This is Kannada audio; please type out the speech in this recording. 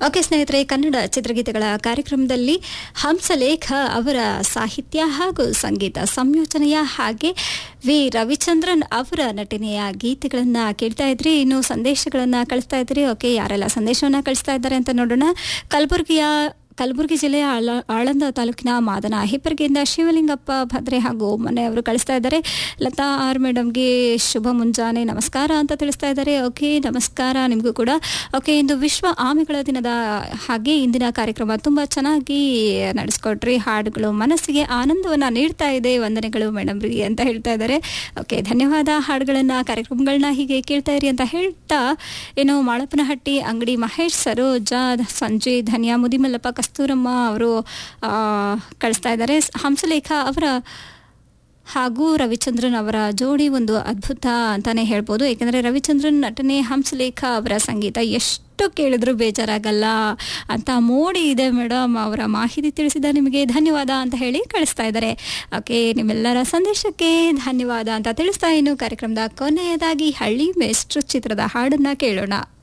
ಓಕೆ ಸ್ನೇಹಿತರೆ ಕನ್ನಡ ಚಿತ್ರಗೀತೆಗಳ ಕಾರ್ಯಕ್ರಮದಲ್ಲಿ ಹಂಸಲೇಖ ಅವರ ಸಾಹಿತ್ಯ ಹಾಗೂ ಸಂಗೀತ ಸಂಯೋಜನೆಯ ಹಾಗೆ ವಿ ರವಿಚಂದ್ರನ್ ಅವರ ನಟನೆಯ ಗೀತೆಗಳನ್ನ ಕೇಳ್ತಾ ಇದ್ರಿ ಇನ್ನು ಸಂದೇಶಗಳನ್ನ ಕಳಿಸ್ತಾ ಇದ್ರಿ ಓಕೆ ಯಾರೆಲ್ಲ ಸಂದೇಶವನ್ನ ಕಳಿಸ್ತಾ ಇದ್ದಾರೆ ಅಂತ ನೋಡೋಣ ಕಲಬುರಗಿಯ ಕಲಬುರಗಿ ಜಿಲ್ಲೆಯ ಆಳ ಆಳಂದ ತಾಲೂಕಿನ ಮಾದನ ಹಿಪ್ಪರ್ಗಿಯಿಂದ ಶಿವಲಿಂಗಪ್ಪ ಭದ್ರೆ ಹಾಗೂ ಮನೆಯವರು ಕಳಿಸ್ತಾ ಇದ್ದಾರೆ ಲತಾ ಆರ್ ಮೇಡಮ್ಗೆ ಶುಭ ಮುಂಜಾನೆ ನಮಸ್ಕಾರ ಅಂತ ತಿಳಿಸ್ತಾ ಇದ್ದಾರೆ ಓಕೆ ನಮಸ್ಕಾರ ನಿಮಗೂ ಕೂಡ ಓಕೆ ಇಂದು ವಿಶ್ವ ಆಮೆಗಳ ದಿನದ ಹಾಗೆ ಇಂದಿನ ಕಾರ್ಯಕ್ರಮ ತುಂಬ ಚೆನ್ನಾಗಿ ನಡೆಸ್ಕೊಟ್ರಿ ಹಾಡುಗಳು ಮನಸ್ಸಿಗೆ ಆನಂದವನ್ನು ನೀಡ್ತಾ ಇದೆ ವಂದನೆಗಳು ಮೇಡಮ್ರಿಗೆ ಅಂತ ಹೇಳ್ತಾ ಇದ್ದಾರೆ ಓಕೆ ಧನ್ಯವಾದ ಹಾಡುಗಳನ್ನ ಕಾರ್ಯಕ್ರಮಗಳನ್ನ ಹೀಗೆ ಕೇಳ್ತಾ ಇರಿ ಅಂತ ಹೇಳ್ತಾ ಏನು ಮಾಳಪ್ಪನಹಟ್ಟಿ ಅಂಗಡಿ ಮಹೇಶ್ ಸರೋಜಾ ಸಂಜಯ್ ಧನ್ಯ ಮುದಿಮಲ್ಲಪ್ಪ ಕಸ್ತೂರಮ್ಮ ಅವರು ಕಳಿಸ್ತಾ ಇದ್ದಾರೆ ಹಂಸಲೇಖ ಅವರ ಹಾಗೂ ರವಿಚಂದ್ರನ್ ಅವರ ಜೋಡಿ ಒಂದು ಅದ್ಭುತ ಅಂತಾನೆ ಹೇಳ್ಬೋದು ಏಕೆಂದರೆ ರವಿಚಂದ್ರನ್ ನಟನೆ ಹಂಸಲೇಖ ಅವರ ಸಂಗೀತ ಎಷ್ಟು ಕೇಳಿದ್ರು ಬೇಜಾರಾಗಲ್ಲ ಅಂತ ಮೋಡಿ ಇದೆ ಮೇಡಮ್ ಅವರ ಮಾಹಿತಿ ತಿಳಿಸಿದ ನಿಮಗೆ ಧನ್ಯವಾದ ಅಂತ ಹೇಳಿ ಕಳಿಸ್ತಾ ಇದ್ದಾರೆ ಓಕೆ ನಿಮ್ಮೆಲ್ಲರ ಸಂದೇಶಕ್ಕೆ ಧನ್ಯವಾದ ಅಂತ ತಿಳಿಸ್ತಾ ಇನ್ನು ಕಾರ್ಯಕ್ರಮದ ಕೊನೆಯದಾಗಿ ಹಳ್ಳಿ ಮೇಸ್ಟ್ರು ಚಿತ್ರದ ಹಾಡನ್ನ ಕೇಳೋಣ